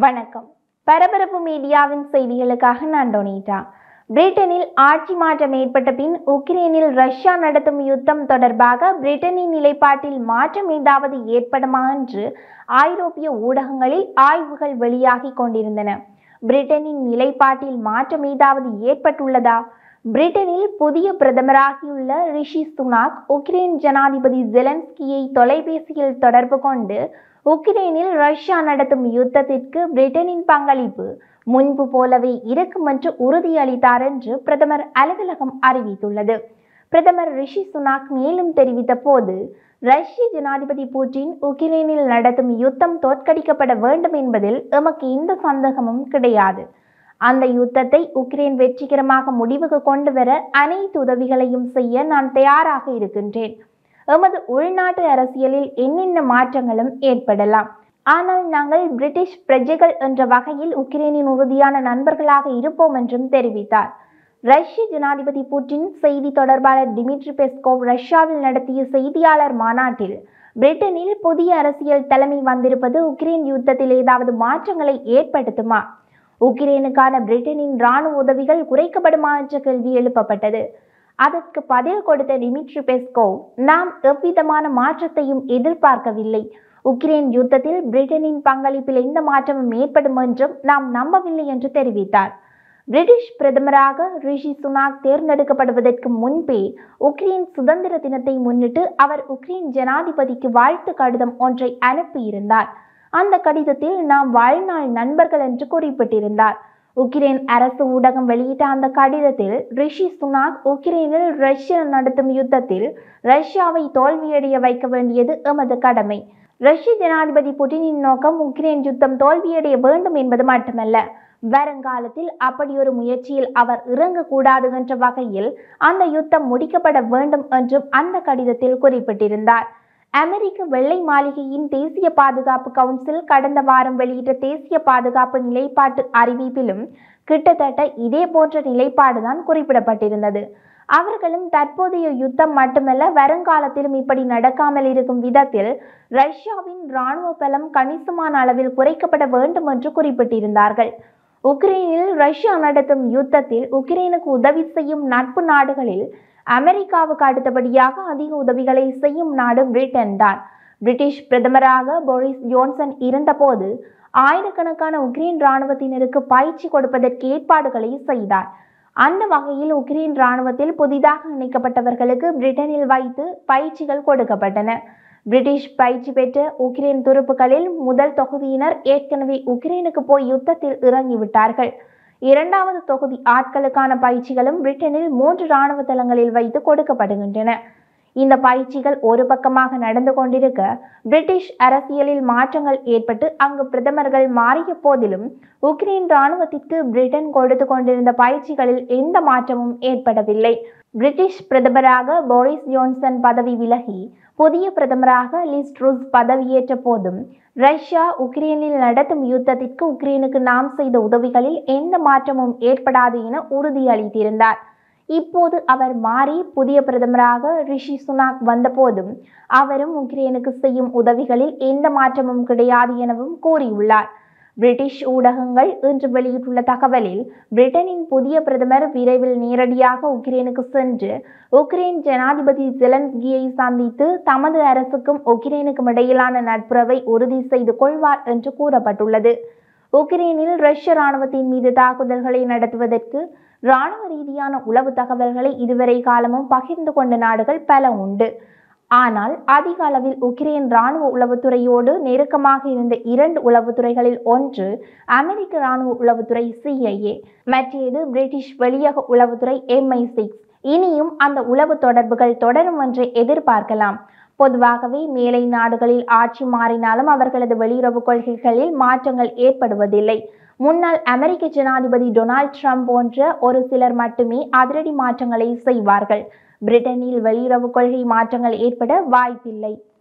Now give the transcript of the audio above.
வணக்கம் பரபரப்பு மீடியாவின் செய்திகளுக்காக நான் டொனிட்டா பிரிட்டனில் ஆட்சி மாற்றம் ஏற்பட்ட பின் உக்ரைனில் ரஷ்யா நடத்தும் யுத்தம் தொடர்பாக பிரிட்டனின் நிலைப்பாட்டில் மாற்றம் ஏதாவது ஏற்படுமா என்று ஐரோப்பிய ஊடகங்களில் ஆய்வுகள் வெளியாகிக் கொண்டிருந்தன பிரிட்டனின் நிலைப்பாட்டில் மாற்றம் ஏதாவது ஏற்பட்டுள்ளதா பிரிட்டனில் புதிய பிரதமராகியுள்ள ரிஷி சுனாக் உக்ரைன் ஜனாதிபதி ஜெலன்ஸ்கியை தொலைபேசியில் தொடர்பு கொண்டு உக்ரைனில் ரஷ்யா நடத்தும் யுத்தத்திற்கு பிரிட்டனின் பங்களிப்பு முன்பு போலவே இருக்கும் என்று உறுதியளித்தார் என்று பிரதமர் அலுவலகம் அறிவித்துள்ளது பிரதமர் ரிஷி சுனாக் மேலும் தெரிவித்த போது ரஷ்ய ஜனாதிபதி புட்டின் உக்ரைனில் நடத்தும் யுத்தம் தோற்கடிக்கப்பட வேண்டும் என்பதில் எமக்கு எந்த சந்தேகமும் கிடையாது அந்த யுத்தத்தை உக்ரைன் வெற்றிகரமாக முடிவுக்கு கொண்டு வர அனைத்து உதவிகளையும் செய்ய நான் தயாராக இருக்கின்றேன் எமது உள்நாட்டு அரசியலில் என்னென்ன மாற்றங்களும் ஏற்படலாம் ஆனால் நாங்கள் பிரிட்டிஷ் பிரஜைகள் என்ற வகையில் உக்ரைனின் உறுதியான நண்பர்களாக இருப்போம் என்றும் தெரிவித்தார் ரஷ்ய ஜனாதிபதி புட்டின் செய்தி தொடர்பாளர் டிமிட்ரி பெஸ்கோவ் ரஷ்யாவில் நடத்திய செய்தியாளர் மாநாட்டில் பிரிட்டனில் புதிய அரசியல் தலைமை வந்திருப்பது உக்ரைன் யுத்தத்தில் ஏதாவது மாற்றங்களை ஏற்படுத்துமா உக்ரைனுக்கான பிரிட்டனின் இராணுவ உதவிகள் குறைக்கப்படுமா என்ற கேள்வி எழுப்பப்பட்டது அதற்கு பதில் கொடுத்த டிமிட்ரி பெஸ்கோவ் நாம் எவ்விதமான மாற்றத்தையும் எதிர்பார்க்கவில்லை உக்ரைன் யுத்தத்தில் பிரிட்டனின் பங்களிப்பில் எந்த மாற்றமும் ஏற்படும் என்றும் நாம் நம்பவில்லை என்று தெரிவித்தார் பிரிட்டிஷ் பிரதமராக ரிஷி சுனாக் தேர்ந்தெடுக்கப்படுவதற்கு முன்பே உக்ரைன் சுதந்திர தினத்தை முன்னிட்டு அவர் உக்ரைன் ஜனாதிபதிக்கு வாழ்த்து கடிதம் ஒன்றை அனுப்பியிருந்தார் அந்த கடிதத்தில் நாம் வாழ்நாள் நண்பர்கள் என்று குறிப்பிட்டிருந்தார் உக்ரைன் அரசு ஊடகம் வெளியிட்ட அந்த கடிதத்தில் ரிஷி சுனாக் உக்ரைனில் ரஷ்யா நடத்தும் யுத்தத்தில் ரஷ்யாவை தோல்வியடைய வைக்க வேண்டியது எமது கடமை ரஷ்ய ஜனாதிபதி புட்டினின் நோக்கம் உக்ரைன் யுத்தம் தோல்வியடைய வேண்டும் என்பது மட்டுமல்ல வருங்காலத்தில் அப்படி ஒரு முயற்சியில் அவர் இறங்கக்கூடாது என்ற வகையில் அந்த யுத்தம் முடிக்கப்பட வேண்டும் என்றும் அந்த கடிதத்தில் குறிப்பிட்டிருந்தார் அமெரிக்க வெள்ளை மாளிகையின் தேசிய பாதுகாப்பு கவுன்சில் கடந்த வாரம் வெளியிட்ட தேசிய பாதுகாப்பு நிலைப்பாட்டு அறிவிப்பிலும் கிட்டத்தட்ட இதே போன்ற நிலைப்பாடுதான் குறிப்பிடப்பட்டிருந்தது அவர்களும் தற்போதைய யுத்தம் மட்டுமல்ல வருங்காலத்திலும் இப்படி நடக்காமல் இருக்கும் விதத்தில் ரஷ்யாவின் இராணுவ பலம் கணிசமான அளவில் குறைக்கப்பட வேண்டும் என்று குறிப்பிட்டிருந்தார்கள் உக்ரைனில் ரஷ்யா நடத்தும் யுத்தத்தில் உக்ரைனுக்கு உதவி செய்யும் நட்பு நாடுகளில் அமெரிக்காவுக்கு அடுத்தபடியாக அதிக உதவிகளை செய்யும் நாடு பிரிட்டன் தான் பிரிட்டிஷ் பிரதமராக போரிஸ் ஜோன்சன் இருந்தபோது ஆயிரக்கணக்கான உக்ரைன் இராணுவத்தினருக்கு பயிற்சி கொடுப்பதற்கு ஏற்பாடுகளை செய்தார் அந்த வகையில் உக்ரைன் இராணுவத்தில் புதிதாக இணைக்கப்பட்டவர்களுக்கு பிரிட்டனில் வைத்து பயிற்சிகள் கொடுக்கப்பட்டன பிரிட்டிஷ் பயிற்சி பெற்ற உக்ரைன் துருப்புகளில் முதல் தொகுதியினர் ஏற்கனவே உக்ரைனுக்கு போய் யுத்தத்தில் இறங்கிவிட்டார்கள் இரண்டாவது தொகுதி ஆட்களுக்கான பயிற்சிகளும் பிரிட்டனில் மூன்று இராணுவ தளங்களில் வைத்து கொடுக்கப்படுகின்றன இந்த பயிற்சிகள் ஒரு பக்கமாக நடந்து கொண்டிருக்க பிரிட்டிஷ் அரசியலில் மாற்றங்கள் ஏற்பட்டு அங்கு பிரதமர்கள் மாறிய போதிலும் உக்ரைன் இராணுவத்திற்கு பிரிட்டன் கொடுத்து கொண்டிருந்த பயிற்சிகளில் எந்த மாற்றமும் ஏற்படவில்லை பிரிட்டிஷ் பிரதமராக போரிஸ் ஜோன்சன் பதவி விலகி புதிய பிரதமராக லிஸ் ட்ரூஸ் பதவியேற்ற போதும் ரஷ்யா உக்ரைனில் நடத்தும் யுத்தத்திற்கு உக்ரைனுக்கு நாம் செய்த உதவிகளில் எந்த மாற்றமும் ஏற்படாது என உறுதியளித்திருந்தார் இப்போது அவர் மாறி புதிய பிரதமராக ரிஷி சுனாக் வந்தபோதும் அவரும் உக்ரைனுக்கு செய்யும் உதவிகளில் எந்த மாற்றமும் கிடையாது எனவும் கூறியுள்ளார் பிரிட்டிஷ் ஊடகங்கள் இன்று வெளியிட்டுள்ள தகவலில் பிரிட்டனின் புதிய பிரதமர் விரைவில் நேரடியாக உக்ரைனுக்கு சென்று உக்ரைன் ஜனாதிபதி ஜெலன்ஸ்கியை சந்தித்து தமது அரசுக்கும் உக்ரைனுக்கும் இடையிலான நட்புறவை உறுதி செய்து கொள்வார் என்று கூறப்பட்டுள்ளது உக்ரைனில் ரஷ்ய இராணுவத்தின் மீது தாக்குதல்களை நடத்துவதற்கு இராணுவ ரீதியான உளவு தகவல்களை இதுவரை காலமும் பகிர்ந்து கொண்ட நாடுகள் பல உண்டு ஆனால் அதிக அளவில் உக்ரைன் இராணுவ உளவுத்துறையோடு நெருக்கமாக இருந்த இரண்டு உளவுத்துறைகளில் ஒன்று அமெரிக்க இராணுவ உளவுத்துறை சிஐஏ மற்றது பிரிட்டிஷ் வெளியக உளவுத்துறை எம்ஐ சிக்ஸ் இனியும் அந்த உளவு தொடர்புகள் தொடரும் என்று எதிர்பார்க்கலாம் பொதுவாகவே மேலை நாடுகளில் ஆட்சி மாறினாலும் அவர்களது வெளியுறவு கொள்கைகளில் மாற்றங்கள் ஏற்படுவதில்லை முன்னாள் அமெரிக்க ஜனாதிபதி டொனால்ட் ட்ரம்ப் போன்ற ஒரு சிலர் மட்டுமே அதிரடி மாற்றங்களை செய்வார்கள் பிரிட்டனில் வெளியுறவு கொள்கை மாற்றங்கள் ஏற்பட வாய்ப்பில்லை